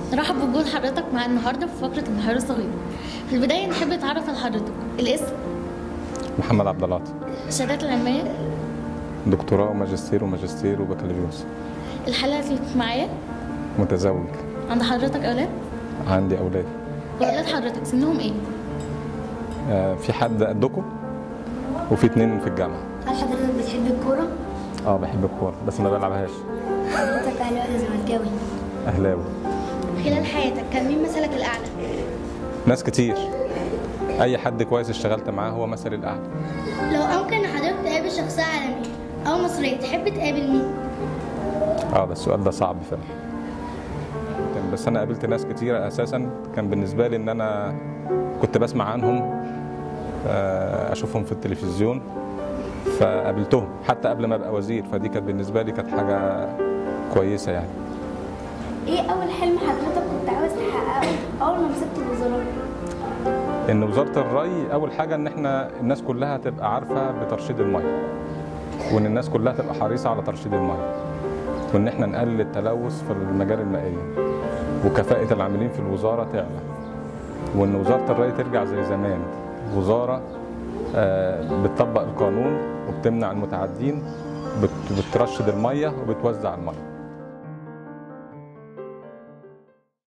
نرحب بوجود حضرتك معانا النهارده في فقره البحيره الصغيره في البدايه نحب نتعرف على حضرتك الاسم محمد عبد العاطي الشهادات العلميه دكتوراه وماجستير وماجستير وبكالوريوس الحاله الاجتماعيه متزوج عند حضرتك اولاد عندي اولاد واولاد حضرتك سنهم ايه آه، في حد قدكم وفي اتنين في الجامعه هل حضرتك بتحب الكورة؟ اه بحب الكوره بس ما بلعبهاش حضرتك أهلاوي ولا زملكاوي؟ اهلاوي خلال حياتك كان مين مثلك الأعلى؟ ناس كتير اي حد كويس اشتغلت معاه هو مثلي الاعلى لو أمكن حضرتك تقابل شخصية عالمية أو مصرية تحب تقابل مين؟ اه ده السؤال ده صعب فعلا كان- بس انا قابلت ناس كتير اساسا كان بالنسبه لي ان انا كنت بسمع عنهم آه، اشوفهم في التلفزيون فقابلتهم حتى قبل ما ابقى وزير فدي كانت بالنسبه لي كانت حاجه كويسه يعني إيه أول حلم حضرتك كنت عاوز تحققه أول ما مسكت الوزارة؟ ان وزاره الري اول حاجه ان احنا الناس كلها تبقى عارفه بترشيد الميه وان الناس كلها تبقى حريصه على ترشيد الميه وان احنا نقلل التلوث في المجاري المائيه وكفاءه العاملين في الوزاره تعلى وان وزاره الري ترجع زي زمان وزاره آه، بتطبق القانون وبتمنع المتعدين بت- بترشد الميه وبتوزع الميه